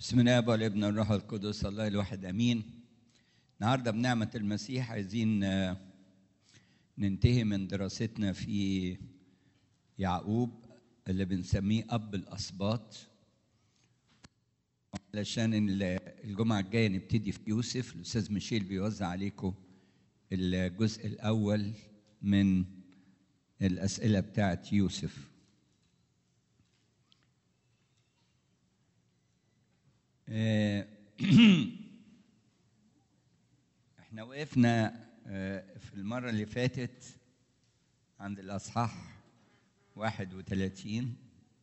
بسم الله والابن والروح القدس الله الواحد امين النهارده بنعمه المسيح عايزين آه، ننتهي من دراستنا في يعقوب اللي بنسميه اب الاسباط علشان ال- الجمعه الجايه نبتدي في يوسف الاستاذ ميشيل بيوزع عليكم الجزء الاول من الاسئله بتاعت يوسف آه، احنا وقفنا آه، في المرة اللي فاتت عند الأصحاح 31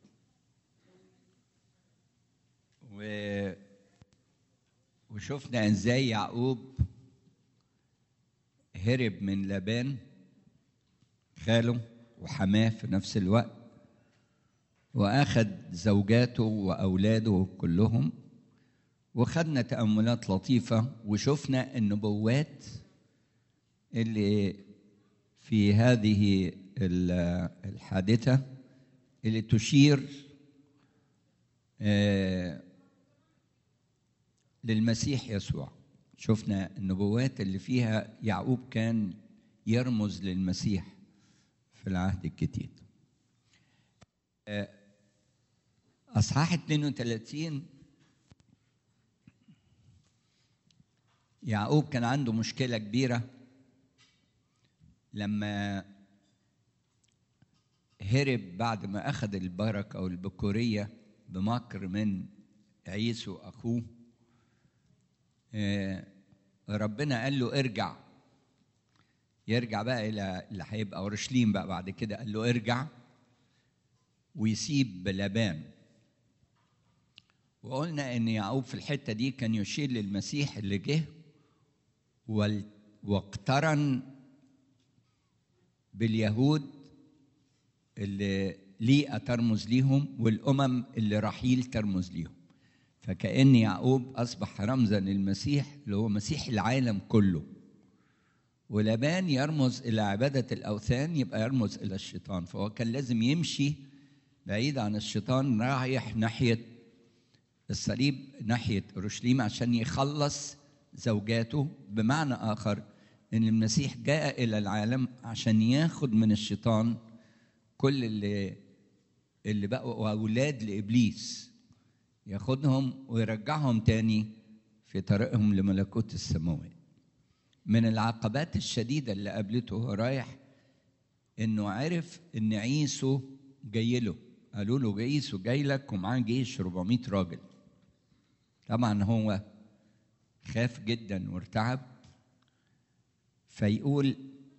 و وشفنا ازاي يعقوب هرب من لابان خاله وحماه في نفس الوقت واخذ زوجاته واولاده كلهم وخدنا تأملات لطيفة وشفنا النبوات اللي في هذه ال- الحادثة اللي تشير آه، للمسيح يسوع شفنا النبوات اللي فيها يعقوب كان يرمز للمسيح في العهد الجديد آه، أصحاح 32 يعقوب كان عنده مشكلة كبيرة لما هرب بعد ما أخذ البركة أو البكورية بمكر من عيسو أخوه آه، ربنا قال له ارجع يرجع بقى إلى اللي هيبقى أورشليم بقى بعد كده قال له ارجع ويسيب لابان وقلنا ان يعقوب في الحته دي كان يشير للمسيح اللي جه وال- واقترن باليهود اللي ليئة ترمز ليهم والأمم اللي رحيل ترمز ليهم فكأن يعقوب أصبح رمزا للمسيح اللي هو مسيح العالم كله ولبان يرمز إلى عبادة الأوثان يبقى يرمز إلى الشيطان فهو كان لازم يمشي بعيد عن الشيطان رايح ناحية الصليب ناحية أورشليم عشان يخلص زوجاته بمعنى آخر إن المسيح جاء إلى العالم عشان ياخد من الشيطان كل اللي اللي بقوا أولاد لإبليس ياخدهم ويرجعهم تاني في طريقهم لملكوت السماوات من العقبات الشديدة اللي قابلته وهو رايح إنه عرف إن عيسو جاي له قالوا له عيسو جاي لك ومعاه جيش 400 راجل طبعا هو خاف جدا وارتعب فيقول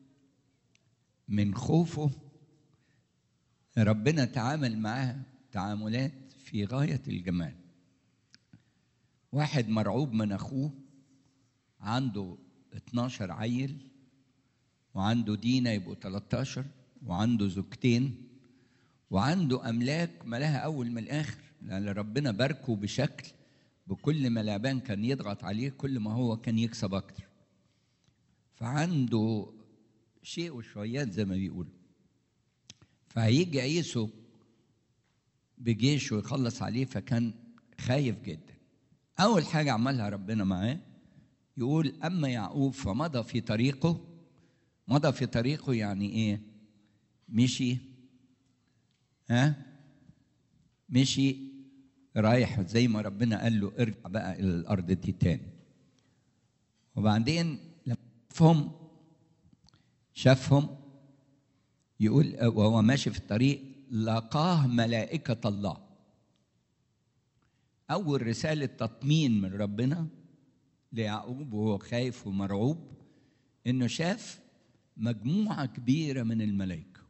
من خوفه ربنا تعامل معاه تعاملات في غاية الجمال واحد مرعوب من أخوه عنده 12 عيل وعنده دينا يبقوا 13 وعنده زوجتين وعنده أملاك ملاها أول من الآخر لأن ربنا باركه بشكل بكل ما لابان كان يضغط عليه كل ما هو كان يكسب أكتر فعنده شيء وشويات زي ما بيقولوا فهيجي عيسو بجيشه ويخلص عليه فكان خايف جدا أول حاجة عملها ربنا معاه يقول أما يعقوب فمضى في طريقه مضى في طريقه يعني إيه مشي ها مشي رايح زي ما ربنا قال له ارجع بقى الى الارض دي تاني وبعدين لما شافهم شافهم يقول وهو ماشي في الطريق لقاه ملائكة الله أول رسالة تطمين من ربنا ليعقوب وهو خايف ومرعوب إنه شاف مجموعة كبيرة من الملائكة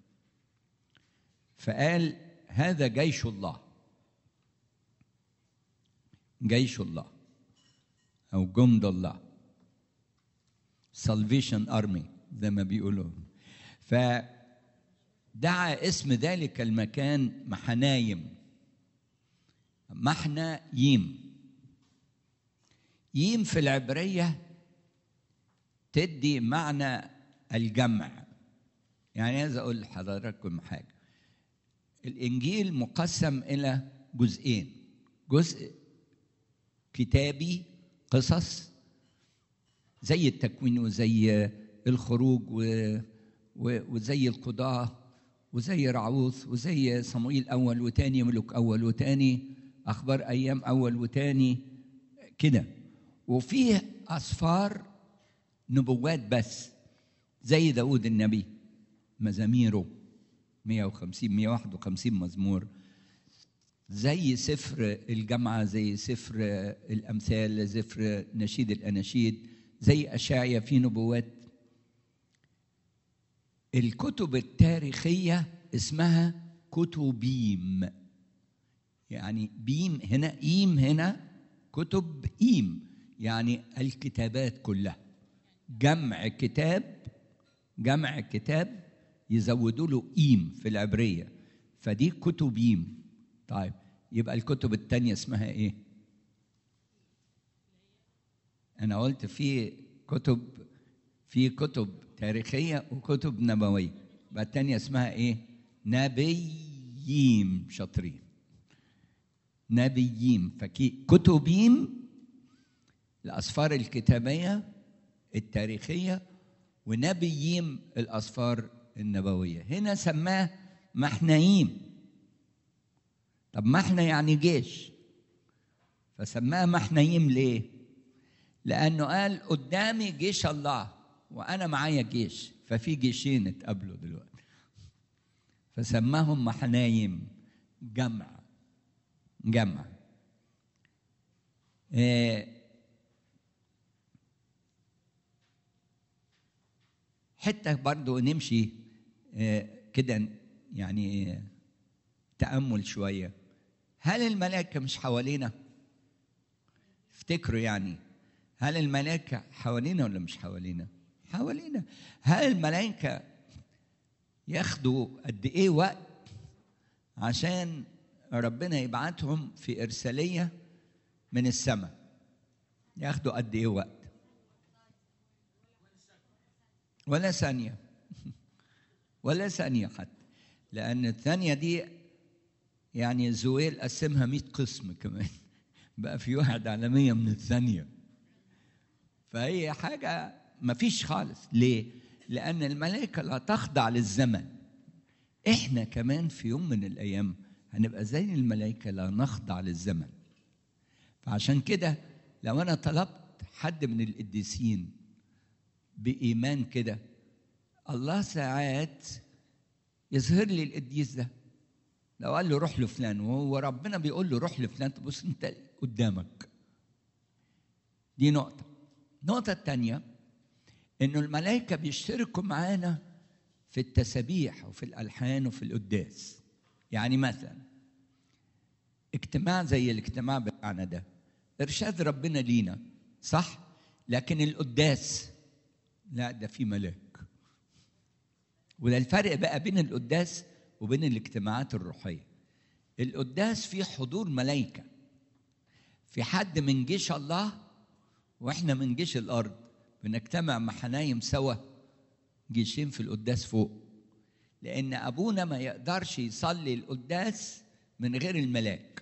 فقال هذا جيش الله جيش الله او جند الله salvation army زي ما بيقولوا فدعا اسم ذلك المكان محنايم محنى ييم ييم في العبرية تدي معنى الجمع يعني عايز اقول لحضراتكم حاجه الانجيل مقسم الى جزئين جزء كتابي قصص زي التكوين وزي الخروج و... و... وزي القضاة وزي رعوث وزي صموئيل أول وتاني ملوك أول وتاني أخبار أيام أول وتاني كده وفيه أسفار نبوات بس زي داود النبي مزاميره 150 151 مزمور زي سفر الجامعة زي سفر الأمثال سفر نشيد الأناشيد زي أشعيا في نبوات الكتب التاريخية اسمها كتبيم يعني بيم هنا إيم هنا كتب إيم يعني الكتابات كلها جمع كتاب جمع كتاب يزودوا له إيم في العبرية فدي كتبيم طيب يبقى الكتب التانية اسمها إيه؟ أنا قلت في كتب في كتب تاريخية وكتب نبوية يبقى التانية اسمها إيه؟ نبيين شاطرين نبيين فكي كتبيم الأسفار الكتابية التاريخية ونبيين الأسفار النبوية هنا سماه محنايم طب محنى يعني جيش فسماه محنايم ليه لأنه قال قدامي جيش الله وأنا معايا جيش ففي جيشين اتقابلوا دلوقتي فسماهم محنايم جمع جمع إيه حتة برضو نمشي كده يعني تأمل شوية هل الملائكة مش حوالينا؟ افتكروا يعني هل الملائكة حوالينا ولا مش حوالينا؟ حوالينا هل الملائكة ياخدوا قد إيه وقت عشان ربنا يبعتهم في إرسالية من السماء ياخدوا قد إيه وقت؟ ولا ثانية ولا ثانية حتى لأن الثانية دي يعني زويل قسمها 100 قسم كمان بقى في واحد على 100 من الثانية فهي حاجة ما فيش خالص ليه؟ لأن الملائكة لا تخضع للزمن إحنا كمان في يوم من الأيام هنبقى زي الملائكة لا نخضع للزمن فعشان كده لو أنا طلبت حد من القديسين بإيمان كده الله ساعات يظهر لي القديس ده لو قال له روح لفلان وهو ربنا بيقول له روح لفلان تبص انت قدامك دي نقطة النقطة الثانية انه الملائكة بيشتركوا معانا في التسابيح وفي الألحان وفي القداس يعني مثلا اجتماع زي الاجتماع بتاعنا ده إرشاد ربنا لينا صح لكن القداس لا ده في ملاك وده الفرق بقى بين القداس وبين الاجتماعات الروحيه القداس فيه حضور ملائكه في حد من جيش الله واحنا من جيش الارض بنجتمع مع حنايم سوا جيشين في القداس فوق لان ابونا ما يقدرش يصلي القداس من غير الملاك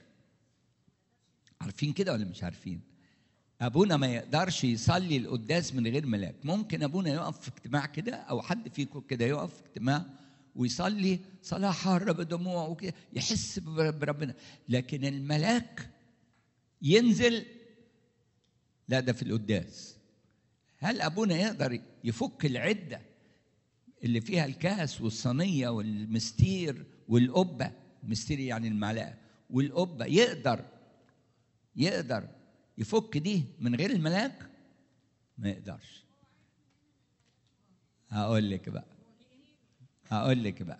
عارفين كده ولا مش عارفين ابونا ما يقدرش يصلي القداس من غير ملاك ممكن ابونا يقف في اجتماع كده او حد فيكم كده يقف في اجتماع ويصلي صلاه حاره بدموع وكده يحس بربنا لكن الملاك ينزل لا ده في القداس هل ابونا يقدر يفك العده اللي فيها الكاس والصينيه والمستير والقبه المستير يعني المعلقه والقبه يقدر يقدر يفك دي من غير الملاك ما يقدرش هقول لك بقى هقول لك بقى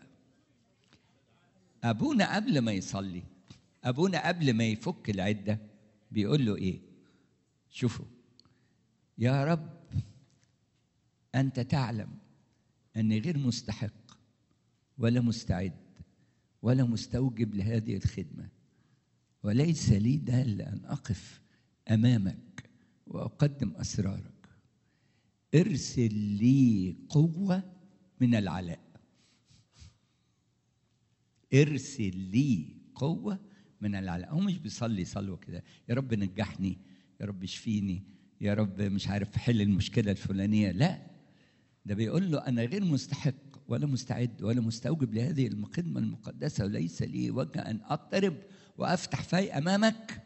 ابونا قبل ما يصلي ابونا قبل ما يفك العده بيقول له ايه شوفوا يا رب انت تعلم اني غير مستحق ولا مستعد ولا مستوجب لهذه الخدمه وليس لي دال ان اقف امامك واقدم اسرارك ارسل لي قوه من العلاء ارسل لي قوه من العلاء هو مش بيصلي صلوه كده يا رب نجحني يا رب اشفيني يا رب مش عارف حل المشكله الفلانيه لا ده بيقول له انا غير مستحق ولا مستعد ولا مستوجب لهذه الخدمه المقدسه وليس لي وجه ان اضطرب وافتح في امامك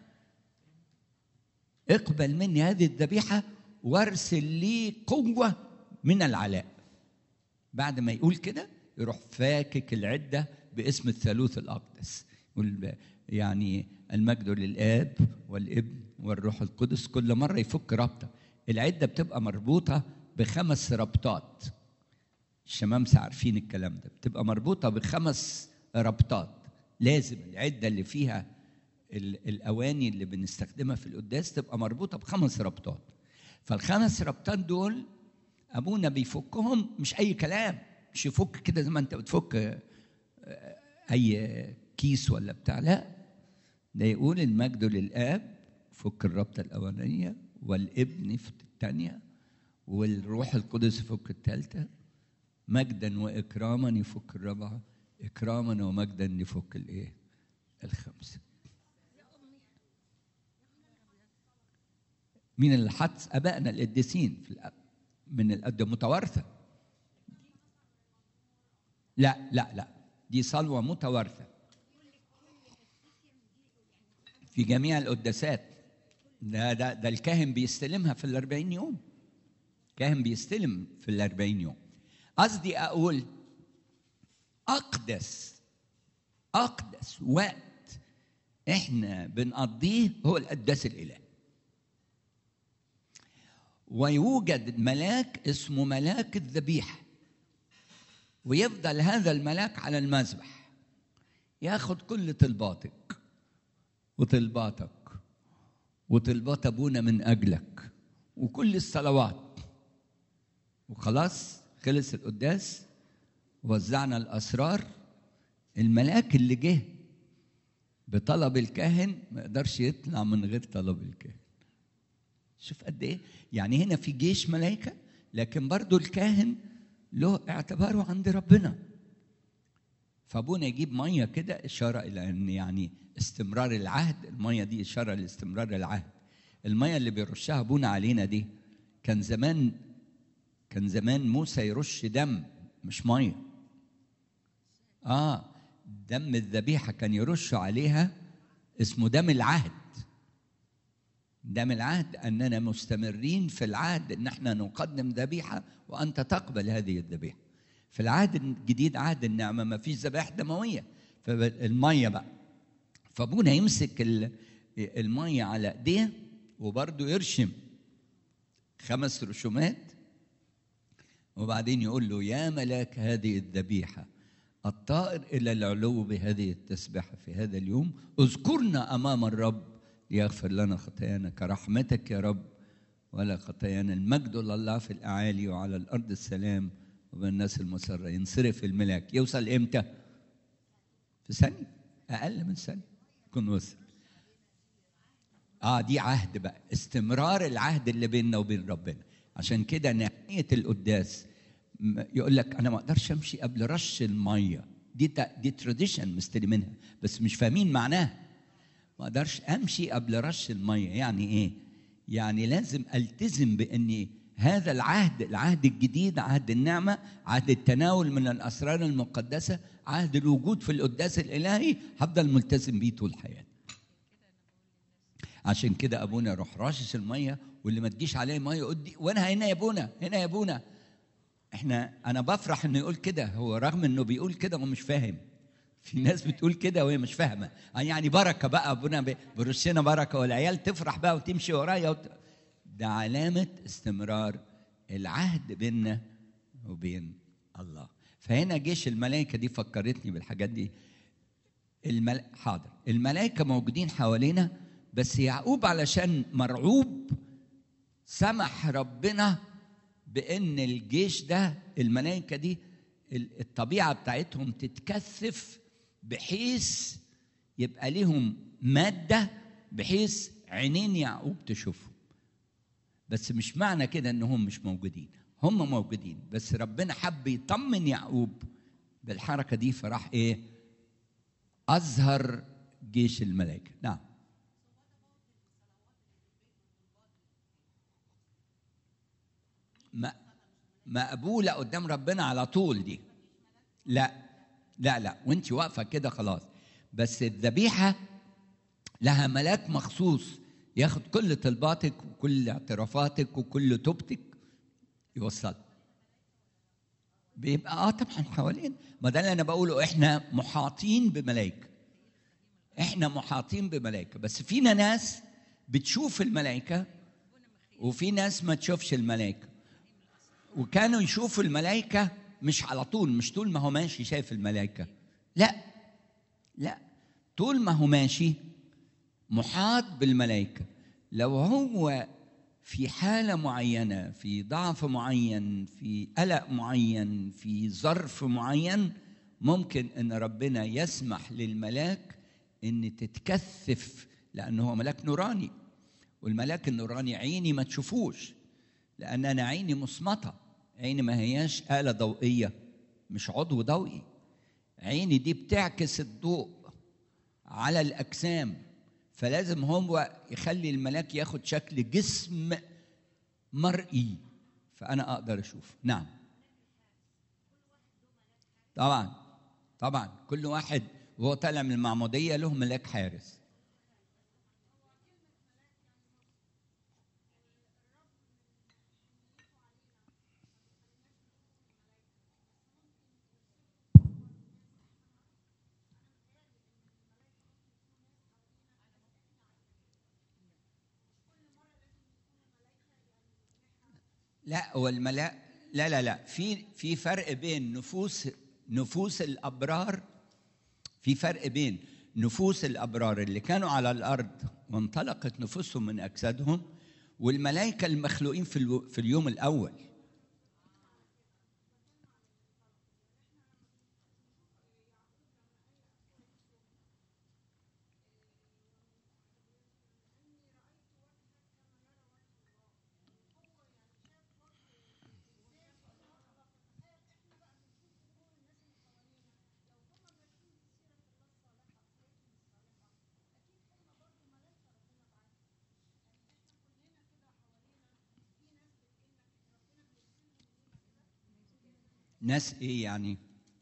اقبل مني هذه الذبيحه وارسل لي قوه من العلاء بعد ما يقول كده يروح فاكك العده باسم الثالوث الاقدس يقول يعني المجد للاب والابن والروح القدس كل مره يفك رابطه العده بتبقى مربوطه بخمس ربطات الشمامسه عارفين الكلام ده بتبقى مربوطه بخمس ربطات لازم العده اللي فيها الاواني اللي بنستخدمها في القداس تبقى مربوطه بخمس ربطات فالخمس ربطات دول ابونا بيفكهم مش اي كلام مش يفك كده زي ما انت بتفك اي كيس ولا بتاع لا ده يقول المجد للاب فك الربطه الاولانيه والابن في الثانيه والروح القدس يفك الثالثه مجدا واكراما يفك الرابعه اكراما ومجدا يفك الايه الخمسه مين اللي حط ابائنا القديسين في الأب من الأد متوارثه لا لا لا دي صلوه متوارثه في جميع القداسات ده ده ده الكاهن بيستلمها في الأربعين يوم كاهن بيستلم في الأربعين يوم قصدي أقول أقدس أقدس وقت إحنا بنقضيه هو القداس الإلهي ويوجد ملاك اسمه ملاك الذبيحة ويفضل هذا الملاك على المذبح ياخد كل طلباتك وطلباتك وطلبات ابونا من اجلك وكل الصلوات وخلاص خلص القداس وزعنا الاسرار الملاك اللي جه بطلب الكاهن ما يقدرش يطلع من غير طلب الكاهن شوف قد ايه يعني هنا في جيش ملائكه لكن برضو الكاهن له اعتباره عند ربنا فابونا يجيب ميه كده اشاره الى ان يعني استمرار العهد الميه دي اشاره لاستمرار العهد الميه اللي بيرشها ابونا علينا دي كان زمان كان زمان موسى يرش دم مش ميه اه دم الذبيحه كان يرش عليها اسمه دم العهد دم العهد اننا مستمرين في العهد ان احنا نقدم ذبيحه وانت تقبل هذه الذبيحه في العهد الجديد عهد النعمه ما فيش ذبائح دمويه فالميه بقى فابونا يمسك الميه على ايديه وبرضه يرشم خمس رشومات وبعدين يقول له يا ملاك هذه الذبيحه الطائر الى العلو بهذه التسبحه في هذا اليوم اذكرنا امام الرب ليغفر لنا خطايانا كرحمتك يا رب ولا خطايانا المجد لله في الاعالي وعلى الارض السلام وبالناس المسره ينصرف الملاك يوصل امتى؟ في ثانيه اقل من ثانيه يكون وصل اه دي عهد بقى استمرار العهد اللي بيننا وبين ربنا عشان كده نهايه القداس يقول لك انا ما اقدرش امشي قبل رش الميه دي دي تراديشن مستلمينها بس مش فاهمين معناها ما اقدرش امشي قبل رش الميه يعني ايه يعني لازم التزم باني هذا العهد العهد الجديد عهد النعمه عهد التناول من الاسرار المقدسه عهد الوجود في القداس الالهي هفضل ملتزم بيه طول حياتي عشان كده ابونا يروح راشش الميه واللي ما تجيش عليه ميه يقول دي وانا هنا يا ابونا هنا يا ابونا احنا انا بفرح انه يقول كده هو رغم انه بيقول كده ومش فاهم في ناس بتقول كده وهي مش فاهمه يعني بركه بقى ابونا برشنا بركه والعيال تفرح بقى وتمشي ورايا وت... ده علامه استمرار العهد بيننا وبين الله فهنا جيش الملائكه دي فكرتني بالحاجات دي المل... حاضر الملائكه موجودين حوالينا بس يعقوب علشان مرعوب سمح ربنا بان الجيش ده الملائكه دي الطبيعه بتاعتهم تتكثف بحيث يبقى لهم ماده بحيث عينين يعقوب تشوفهم بس مش معنى كده انهم مش موجودين هم موجودين بس ربنا حب يطمن يعقوب بالحركه دي فراح ايه اظهر جيش الملائكه نعم م- مقبوله قدام ربنا على طول دي لا لا لا وانت واقفه كده خلاص بس الذبيحه لها ملاك مخصوص ياخد كل طلباتك وكل اعترافاتك وكل توبتك يوصل بيبقى اه طبعا حوالين ما ده اللي انا بقوله احنا محاطين بملائكه احنا محاطين بملائكه بس فينا ناس بتشوف الملائكه وفي ناس ما تشوفش الملائكه وكانوا يشوفوا الملائكه مش على طول مش طول ما هو ماشي شايف الملائكه لا لا طول ما هو ماشي محاط بالملائكه لو هو في حاله معينه في ضعف معين في قلق معين في ظرف معين ممكن ان ربنا يسمح للملاك ان تتكثف لانه هو ملاك نوراني والملاك النوراني عيني ما تشوفوش لان انا عيني مصمته عيني ما هياش اله ضوئيه مش عضو ضوئي عيني دي بتعكس الضوء على الاجسام فلازم هو يخلي الملاك ياخد شكل جسم مرئي فانا اقدر اشوف نعم طبعا طبعا كل واحد وهو طالع من المعموديه له ملاك حارس لا هو الملاك لا لا لا في في فرق بين نفوس نفوس الابرار في فرق بين نفوس الابرار اللي كانوا على الارض وانطلقت نفوسهم من اجسادهم والملائكه المخلوقين في الو- في اليوم الاول ناس ايه يعني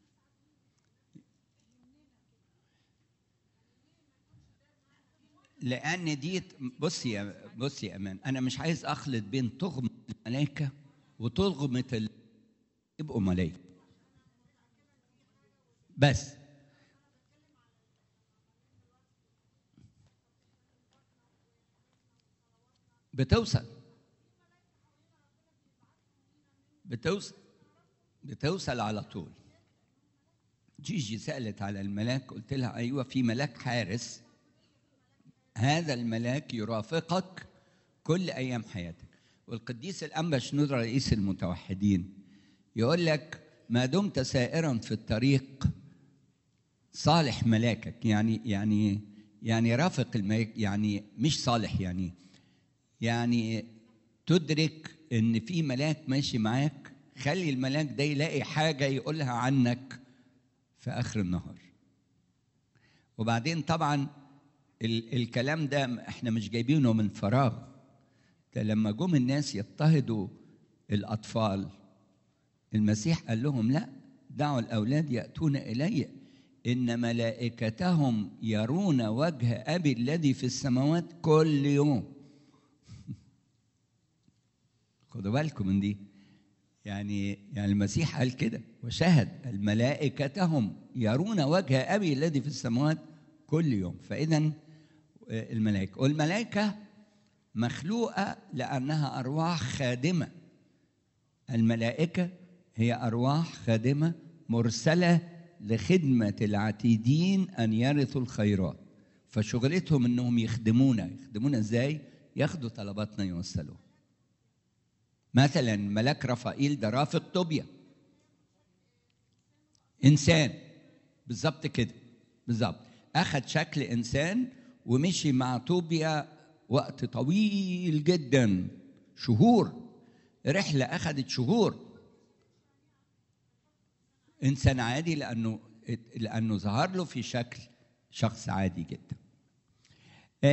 لان دي بصي يا بصي يا امان انا مش عايز اخلط بين تغمه الملائكه وتغمه ال... يبقوا ملائكه بس بتوصل بتوصل بتوصل على طول جيجي سألت على الملاك قلت لها أيوة في ملاك حارس هذا الملاك يرافقك كل أيام حياتك والقديس الأنبا شنود رئيس المتوحدين يقول لك ما دمت سائرا في الطريق صالح ملاكك يعني يعني يعني رافق الملاك يعني مش صالح يعني يعني تدرك ان في ملاك ماشي معاك خلي الملاك ده يلاقي حاجه يقولها عنك في اخر النهار وبعدين طبعا ال- الكلام ده احنا مش جايبينه من فراغ ده لما جم الناس يضطهدوا الاطفال المسيح قال لهم لا دعوا الاولاد ياتون الي ان ملائكتهم يرون وجه ابي الذي في السماوات كل يوم خدوا بالكم من دي يعني يعني المسيح قال كده وشهد الملائكتهم يرون وجه ابي الذي في السماوات كل يوم فاذا الملائكه والملائكه مخلوقه لانها ارواح خادمه الملائكه هي ارواح خادمه مرسله لخدمه العتيدين ان يرثوا الخيرات فشغلتهم انهم يخدمونا يخدمونا ازاي ياخدوا طلباتنا يوصلوها مثلا ملاك رفائيل ده رافق طوبيا انسان بالظبط كده بالظبط اخذ شكل انسان ومشي مع طوبيا وقت طويل جدا شهور رحله اخذت شهور انسان عادي لانه لانه ظهر له في شكل شخص عادي جدا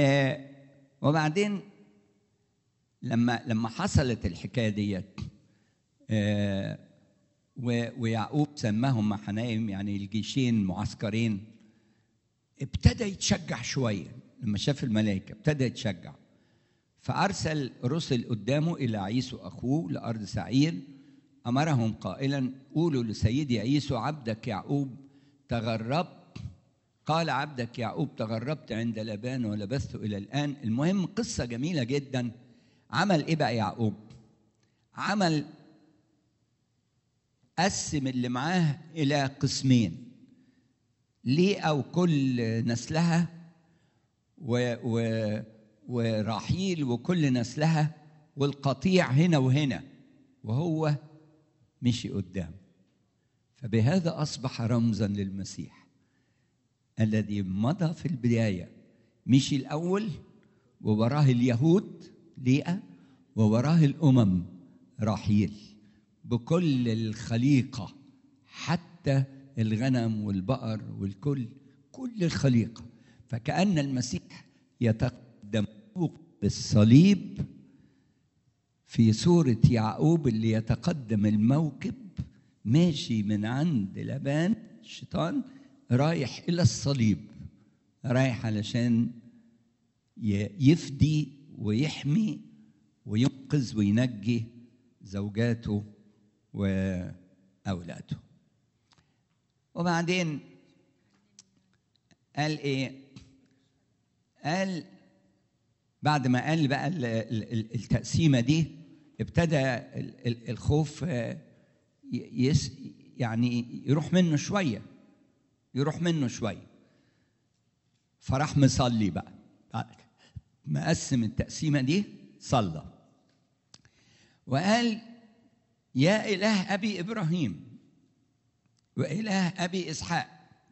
آه وبعدين لما لما حصلت الحكايه ديت آه، و- ويعقوب سماهم محنايم يعني الجيشين معسكرين ابتدى يتشجع شويه لما شاف الملائكه ابتدى يتشجع فارسل رسل قدامه الى عيسو اخوه لارض سعير امرهم قائلا قولوا لسيدي عيسو عبدك يعقوب تغربت قال عبدك يعقوب تغربت عند لبان ولبثت الى الان المهم قصه جميله جدا عمل ايه بقى يعقوب عمل قسم اللي معاه الى قسمين ليه او كل نسلها و و وراحيل وكل نسلها والقطيع هنا وهنا وهو مشي قدام فبهذا اصبح رمزا للمسيح الذي مضى في البدايه مشي الاول ووراه اليهود ليئه ووراه الامم راحيل بكل الخليقه حتى الغنم والبقر والكل كل الخليقه فكأن المسيح يتقدم بالصليب في صورة يعقوب اللي يتقدم الموكب ماشي من عند لبان الشيطان رايح إلى الصليب رايح علشان ي- يفدي ويحمي وينقذ وينجي زوجاته وأولاده وبعدين قال ايه قال بعد ما قال بقى ال- ال- ال- التقسيمه دي ابتدى ال- ال- الخوف آه، ي- يس يعني يروح منه شويه يروح منه شويه فراح مصلي بقى بعد ما قسم التقسيمه دي صلى وقال يا اله ابي ابراهيم واله ابي اسحاق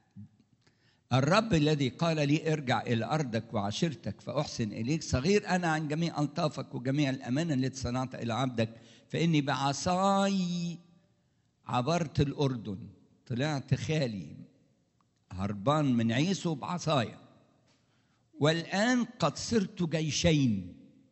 الرب الذي قال لي ارجع الى ارضك وعشيرتك فاحسن اليك صغير انا عن جميع الطافك وجميع الامانه التي صنعت الى عبدك فاني بعصاي عبرت الاردن طلعت خالي هربان من عيسو بعصايا والان قد صرت جيشين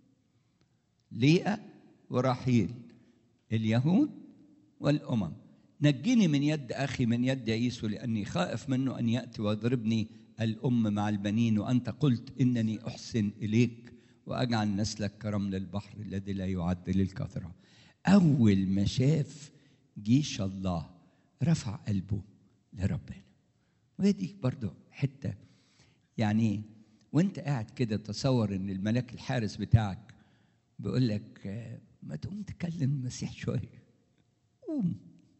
ليئه ورحيل اليهود والامم نجني من يد اخي من يد عيسو لاني خائف منه ان ياتي ويضربني الام مع البنين وانت قلت انني احسن اليك واجعل نسلك كرمل البحر الذي لا يعد للكثره اول ما شاف جيش الله رفع قلبه لربنا ودي برضو حته يعني وانت قاعد كده تصور ان الملاك الحارس بتاعك بيقول لك آه، ما تقوم تكلم المسيح شويه قوم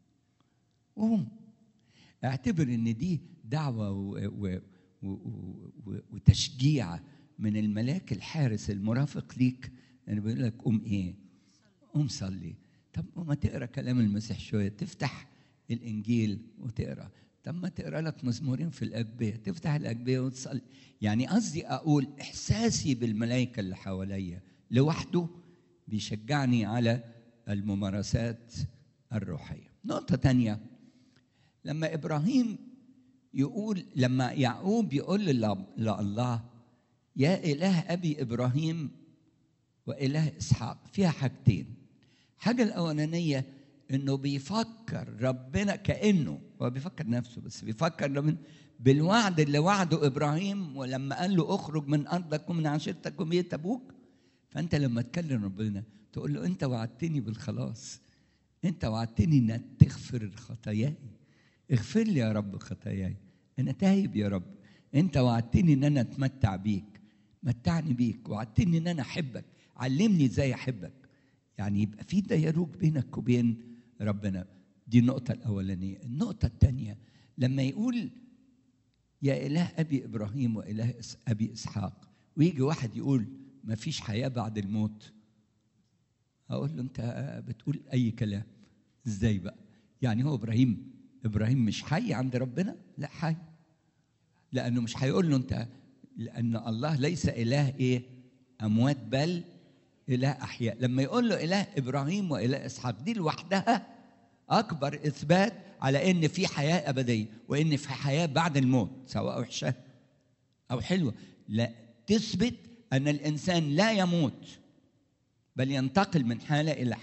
قوم اعتبر ان دي دعوه و و و و وتشجيع من الملاك الحارس المرافق ليك يعني بيقول لك قوم ايه قوم صلي طب ما تقرا كلام المسيح شويه تفتح الانجيل وتقرا طب ما تقرا لك مزمورين في الاجبيه تفتح الاجبيه وتصلي يعني قصدي اقول احساسي بالملائكه اللي حواليا لوحده بيشجعني على الممارسات الروحيه نقطه تانيه لما ابراهيم يقول لما يعقوب يقول لله- لله يا اله ابي ابراهيم واله اسحاق فيها حاجتين حاجه الاولانيه انه بيفكر ربنا كانه هو بيفكر نفسه بس بيفكر ربنا بالوعد اللي وعده ابراهيم ولما قال له اخرج من ارضك ومن عشيرتك وبيت ابوك فانت لما تكلم ربنا تقول له انت وعدتني بالخلاص انت وعدتني انك تغفر خطاياي اغفر لي يا رب خطاياي انا تايب يا رب انت وعدتني ان انا اتمتع بيك متعني بيك وعدتني ان انا احبك علمني ازاي احبك يعني يبقى في ديالوج بينك وبين ربنا دي النقطة الأولانية النقطة الثانية لما يقول يا إله أبي إبراهيم وإله إس- أبي إسحاق ويجي واحد يقول ما فيش حياة بعد الموت أقول له أنت بتقول أي كلام إزاي بقى يعني هو إبراهيم إبراهيم مش حي عند ربنا لا حي لأنه مش هيقول له أنت لأن الله ليس إله إيه أموات بل إله أحياء لما يقول له إله إبراهيم وإله إسحاق دي لوحدها أكبر إثبات على إن في حياة أبدية وإن في حياة بعد الموت سواء وحشة أو حلوة لا تثبت أن الإنسان لا يموت بل ينتقل من حالة إلى حال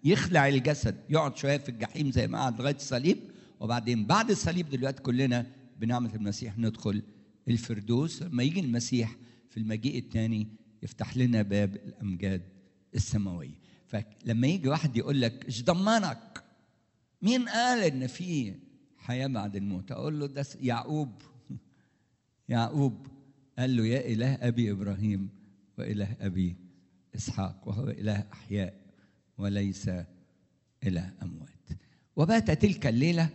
يخلع الجسد يقعد شويه في الجحيم زي ما قعد لغايه الصليب وبعدين بعد الصليب دلوقتي كلنا بنعمه المسيح ندخل الفردوس لما يجي المسيح في المجيء الثاني يفتح لنا باب الامجاد السماويه فلما يجي واحد يقول لك ايش ضمنك مين قال ان في حياه بعد الموت اقول له ده يعقوب يعقوب قال له يا اله ابي ابراهيم واله ابي اسحاق وهو اله احياء وليس اله اموات وبات تلك الليله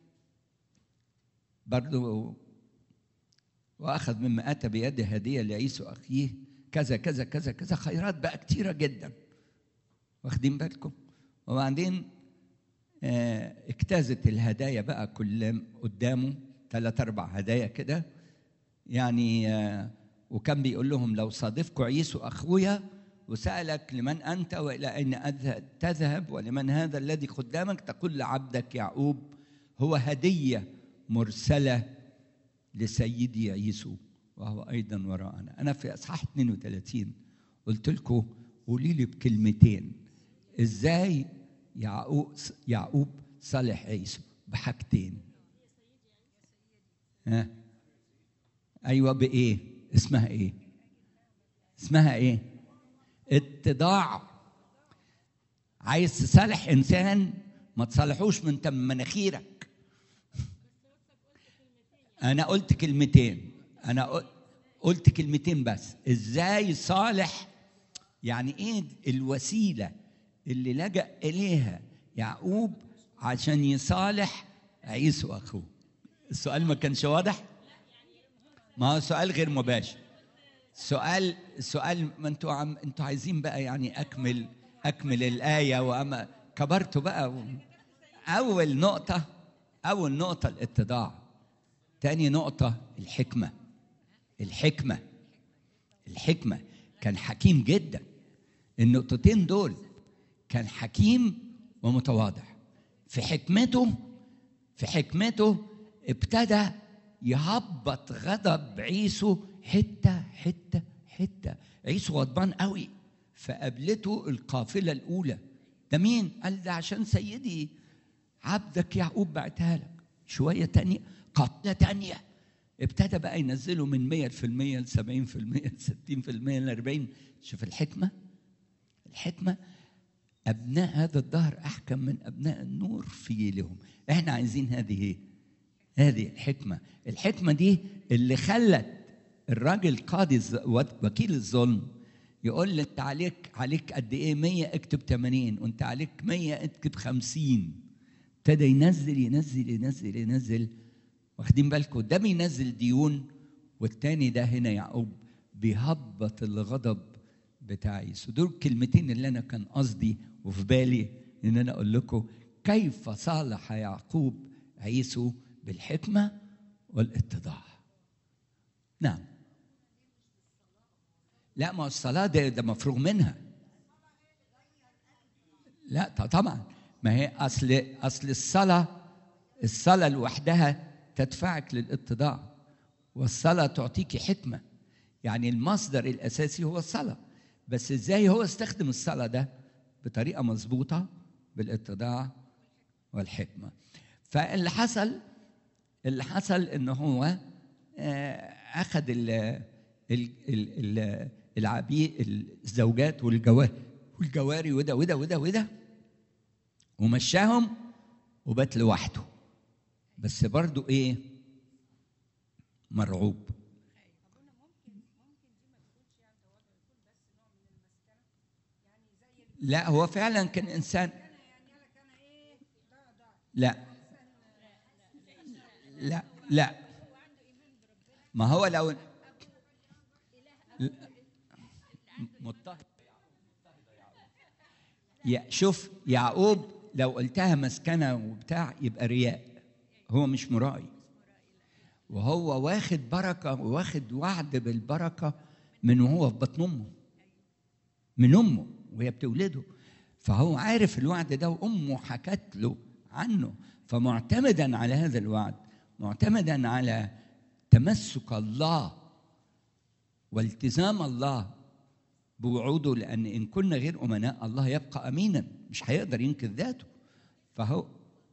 برضو واخذ مما اتى بيده هديه لعيسو اخيه كذا كذا كذا كذا خيرات بقى كتيره جدا واخدين بالكم وبعدين آه اجتازت الهدايا بقى كل قدامه ثلاث اربع هدايا كده يعني آه وكان بيقول لهم لو صادفكم عيسو اخويا وسالك لمن انت والى اين تذهب ولمن هذا الذي قدامك تقول لعبدك يعقوب هو هديه مرسله لسيدي عيسو وهو ايضا وراءنا انا في اصحاح 32 قلت لكم قولي لي بكلمتين ازاي يعقوب يعقوب صالح عيسو بحاجتين ها ايوه بايه اسمها ايه اسمها ايه اتضاع عايز تصالح انسان ما تصالحوش من تم مناخيرك انا قلت كلمتين انا قلت كلمتين بس ازاي صالح يعني ايه الوسيله اللي لجا اليها يعقوب عشان يصالح عيسو اخوه السؤال ما كانش واضح ما هو سؤال غير مباشر سؤال سؤال ما انتوا عم انتوا عايزين بقى يعني اكمل اكمل الايه واما كبرتوا بقى اول نقطه اول نقطه الاتضاع تاني نقطه الحكمه الحكمه الحكمه كان حكيم جدا النقطتين دول كان حكيم ومتواضع في حكمته في حكمته ابتدى يهبط غضب عيسو حته حته حته عيسو غضبان قوي فقابلته القافله الاولى ده مين؟ قال ده عشان سيدي عبدك يعقوب بعتها لك شويه تانية قافله تانية ابتدى بقى ينزله من 100% ل 70% ل 60% ل 40 شوف الحكمه الحكمه ابناء هذا الدهر احكم من ابناء النور في جيلهم احنا عايزين هذه هذه الحكمه الحكمه دي اللي خلت الراجل قاضي وكيل الظلم يقول لي انت عليك عليك قد ايه 100 اكتب 80 وانت عليك 100 اكتب 50 ابتدى ينزل ينزل ينزل ينزل واخدين بالكم ده بينزل ديون والتاني ده هنا يعقوب بيهبط الغضب بتاع عيسو دول الكلمتين اللي انا كان قصدي وفي بالي ان انا اقول لكم كيف صالح يعقوب عيسو بالحكمه والاتضاع نعم لا ما الصلاة ده, ده مفروغ منها لا طبعا ما هي أصل أصل الصلاة الصلاة لوحدها تدفعك للاتضاع والصلاة تعطيك حكمة يعني المصدر الأساسي هو الصلاة بس إزاي هو استخدم الصلاة ده بطريقة مظبوطة بالاتضاع والحكمة فاللي حصل اللي حصل إن هو أخذ ال العبيد الزوجات والجواري والجواري وده وده وده وده ومشاهم وبات لوحده بس برضو ايه مرعوب لا هو فعلا كان انسان لا لا لا ما هو لو مضطهد يا شوف يعقوب لو قلتها مسكنه وبتاع يبقى رياء هو مش مرائي وهو واخد بركه واخد وعد بالبركه من وهو في بطن امه من امه وهي بتولده فهو عارف الوعد ده وامه حكت له عنه فمعتمدا على هذا الوعد معتمدا على تمسك الله والتزام الله بوعوده لان ان كنا غير امناء الله يبقى امينا مش هيقدر ينكر ذاته فهو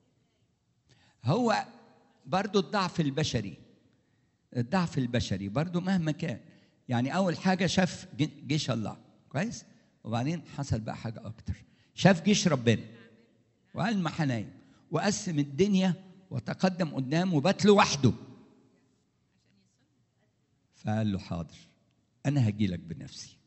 هو برضو الضعف البشري الضعف البشري برضو مهما كان يعني اول حاجه شاف جيش الله كويس وبعدين حصل بقى حاجه اكتر شاف جيش ربنا وقال ما حنايم وقسم الدنيا وتقدم قدامه وبات لوحده فقال له حاضر انا هجي لك بنفسي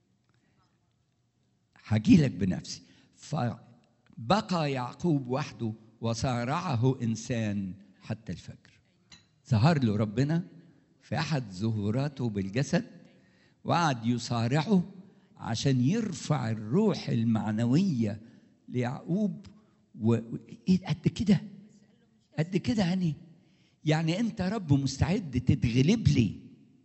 هجي لك بنفسي فبقى يعقوب وحده وصارعه انسان حتى الفجر ظهر له ربنا في احد ظهوراته بالجسد وقعد يصارعه عشان يرفع الروح المعنويه ليعقوب وايه قد كده قد كده يعني يعني انت رب مستعد تتغلب لي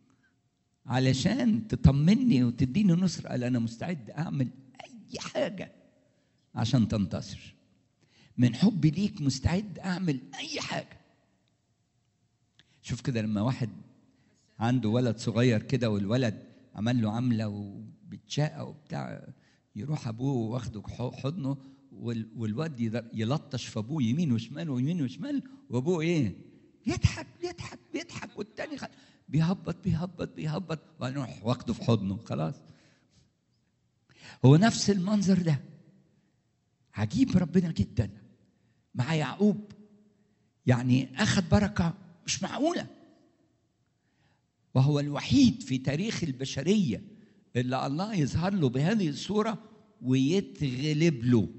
علشان تطمني وتديني نصر قال انا مستعد اعمل اي حاجه عشان تنتصر من حبي ليك مستعد اعمل اي حاجه شوف كده لما واحد عنده ولد صغير كده والولد عمل له عمله وبتشاقى وبتاع يروح ابوه واخده حضنه والواد يلطش في ابوه يمين وشمال ويمين وشمال وابوه ايه؟ يضحك يضحك بيضحك والتاني خل... بيهبط بيهبط بيهبط وبعدين يروح واخده في حضنه خلاص هو نفس المنظر ده عجيب ربنا جدا مع يعقوب يعني اخذ بركه مش معقوله وهو الوحيد في تاريخ البشريه اللي الله يظهر له بهذه الصوره ويتغلب له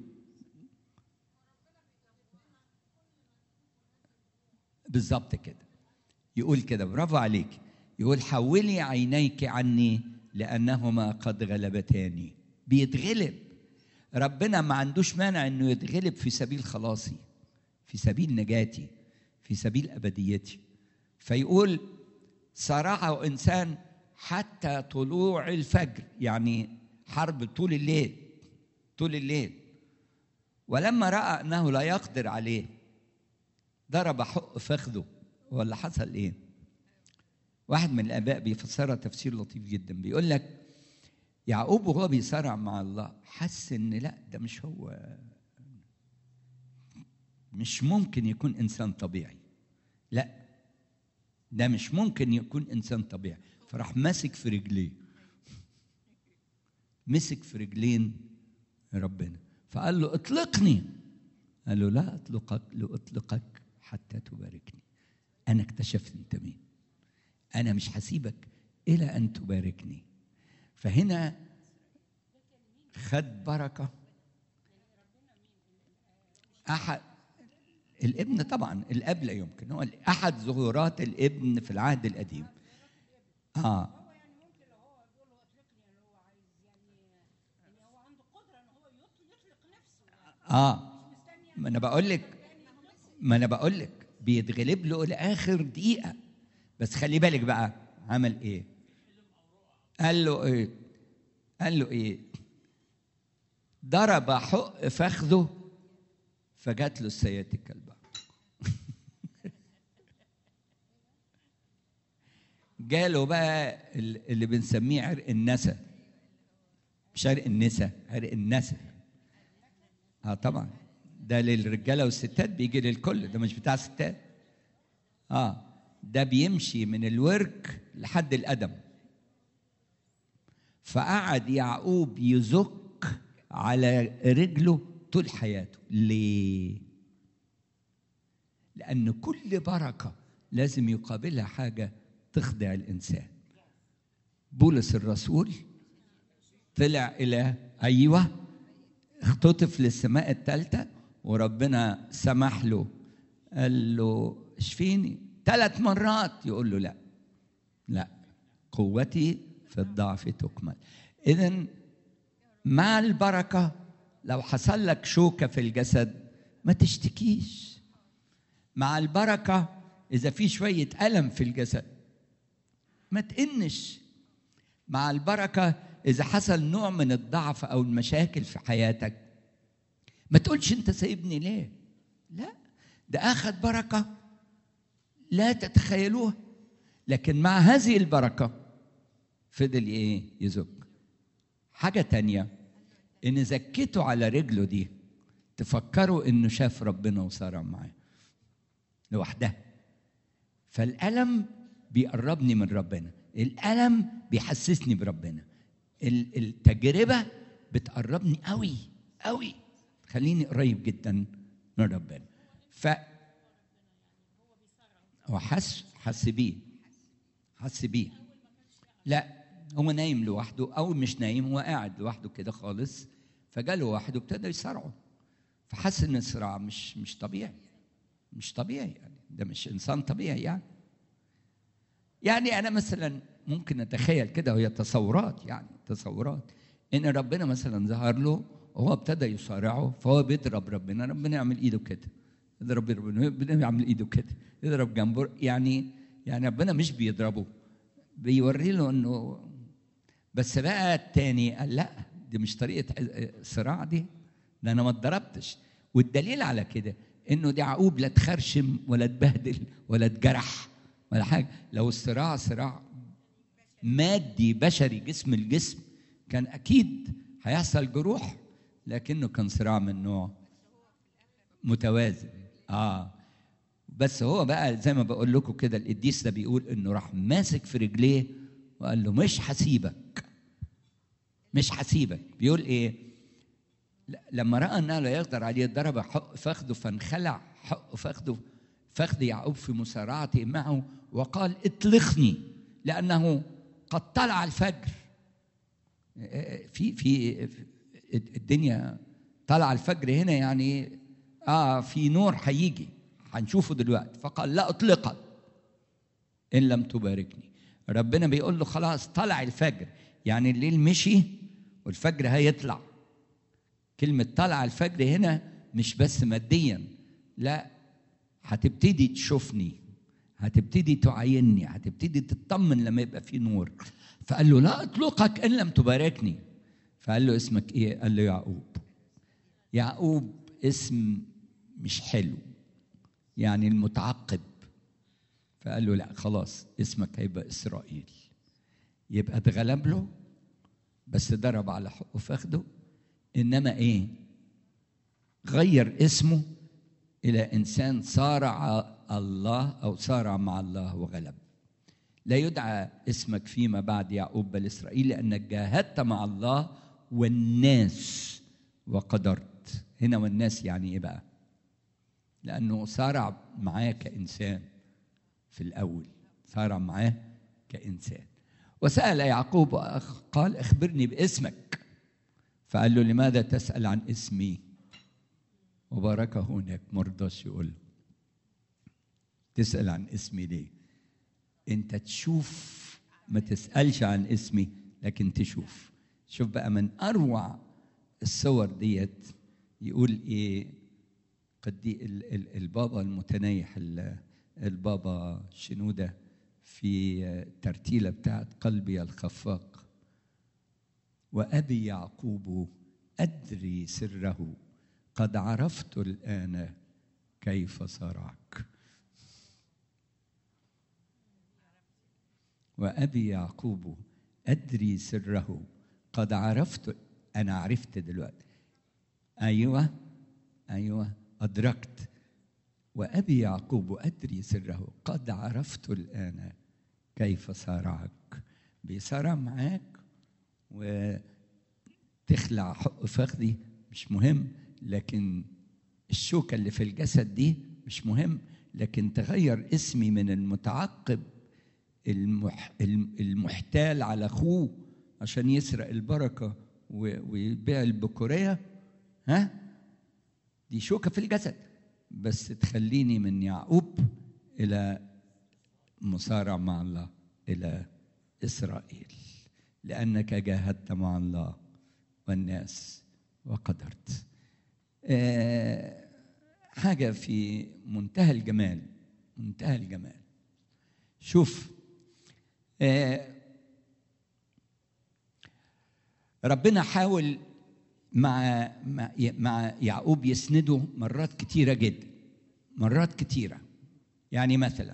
بالظبط كده يقول كده برافو عليك يقول حولي عينيك عني لانهما قد غلبتاني بيتغلب ربنا ما عندوش مانع انه يتغلب في سبيل خلاصي في سبيل نجاتي في سبيل ابديتي فيقول صرعه انسان حتى طلوع الفجر يعني حرب طول الليل طول الليل ولما راى انه لا يقدر عليه ضرب حق فخذه ولا حصل ايه واحد من الاباء بيفسرها تفسير لطيف جدا بيقول لك يعقوب وهو بيصارع مع الله حس ان لا ده مش هو مش ممكن يكون انسان طبيعي لا ده مش ممكن يكون انسان طبيعي فراح ماسك في رجليه مسك في رجلين ربنا فقال له اطلقني قال له لا اطلقك لاطلقك حتى تباركني انا اكتشفت انت مين انا مش هسيبك الى ان تباركني فهنا خد بركه احد الابن طبعا الاب لا يمكن هو احد ظهورات الابن في العهد القديم اه اه ما انا بقول لك ما انا بقول لك بيتغلب له لاخر دقيقه بس خلي بالك بقى عمل ايه قال له ايه قال له ايه ضرب حق فخذه فجات له السياتيكا البقر جاله بقى اللي بنسميه عرق النسا مش عرق النسا عرق النسا اه طبعا ده للرجاله والستات بيجي للكل ده مش بتاع ستات اه ده بيمشي من الورك لحد القدم فقعد يعقوب يزك على رجله طول حياته ليه لان كل بركه لازم يقابلها حاجه تخدع الانسان بولس الرسول طلع الى ايوه اختطف للسماء الثالثه وربنا سمح له قال له اشفيني ثلاث مرات يقول له لا لا قوتي في الضعف تكمل اذا مع البركه لو حصل لك شوكه في الجسد ما تشتكيش مع البركه اذا في شويه الم في الجسد ما تئنش مع البركه اذا حصل نوع من الضعف او المشاكل في حياتك ما تقولش انت سايبني ليه لا ده اخذ بركه لا تتخيلوها لكن مع هذه البركه فضل ايه يزك حاجة تانية إن زكيته على رجله دي تفكروا إنه شاف ربنا وصار معاه لوحدها فالألم بيقربني من ربنا الألم بيحسسني بربنا ال- التجربة بتقربني قوي قوي خليني قريب جدا من ربنا ف هو حس حس بيه حس بيه لا هو نايم لوحده او مش نايم هو قاعد لوحده كده خالص فجاله واحد وابتدى يصارعه فحس ان الصراع مش مش طبيعي مش طبيعي يعني ده مش انسان طبيعي يعني يعني انا مثلا ممكن اتخيل كده وهي تصورات يعني تصورات ان ربنا مثلا ظهر له وهو ابتدى يصارعه فهو بيضرب ربنا ربنا يعمل ايده كده يضرب ربنا ربنا يعمل ايده كده يضرب جنبه يعني يعني ربنا مش بيضربه بيوري له انه بس بقى التاني قال لا دي مش طريقه الصراع دي ده انا ما اتضربتش والدليل على كده انه دي يعقوب لا اتخرشم ولا اتبهدل ولا اتجرح ولا حاجه لو الصراع صراع مادي بشري جسم الجسم كان اكيد هيحصل جروح لكنه كان صراع من نوع متوازن اه بس هو بقى زي ما بقول لكم كده القديس ده بيقول انه راح ماسك في رجليه وقال له مش هسيبك مش هسيبك بيقول ايه ل- لما راى انه لا يقدر عليه ضرب حق فخذه فانخلع حق فخذه فخذ يعقوب في مصارعته معه وقال اطلقني لانه قد طلع الفجر في في الدنيا طلع الفجر هنا يعني اه في نور هيجي هنشوفه دلوقتي فقال لا اطلقك ان لم تباركني ربنا بيقول له خلاص طلع الفجر يعني الليل مشي والفجر هيطلع كلمة طلع الفجر هنا مش بس ماديا لا هتبتدي تشوفني هتبتدي تعايني هتبتدي تطمن لما يبقى في نور فقال له لا اطلقك ان لم تباركني فقال له اسمك ايه قال له يعقوب يعقوب اسم مش حلو يعني المتعقب فقال له لا خلاص اسمك هيبقى اسرائيل يبقى اتغلب له بس ضرب على حقه فخده انما ايه غير اسمه الى انسان صارع الله او صارع مع الله وغلب لا يدعى اسمك فيما بعد يعقوب بل اسرائيل لانك جاهدت مع الله والناس وقدرت هنا والناس يعني ايه بقى لانه صارع معاه كانسان في الاول صارع معاه كانسان وسال يعقوب وأخ قال اخبرني باسمك فقال له لماذا تسال عن اسمي وباركه هناك مرضاش يقول له تسال عن اسمي ليه انت تشوف ما تسالش عن اسمي لكن تشوف شوف بقى من اروع الصور ديت يقول ايه قدي ال- ال- البابا المتنيح ال- البابا شنوده في الترتيله بتاعت قلبي الخفاق وابي يعقوب ادري سره قد عرفت الان كيف صرعك وابي يعقوب ادري سره قد عرفت انا عرفت دلوقتي ايوه ايوه ادركت وابي يعقوب ادري سره قد عرفت الان كيف صارعك بيصارع معاك وتخلع حق فخذي مش مهم لكن الشوكه اللي في الجسد دي مش مهم لكن تغير اسمي من المتعقب المح المحتال على اخوه عشان يسرق البركه و- ويبيع البكوريه ها دي شوكه في الجسد بس تخليني من يعقوب الى مصارع مع الله الى اسرائيل لانك جاهدت مع الله والناس وقدرت آه، حاجه في منتهى الجمال منتهى الجمال شوف آه، ربنا حاول مع مع مع يعقوب يسنده مرات كتيره جدا مرات كتيره يعني مثلا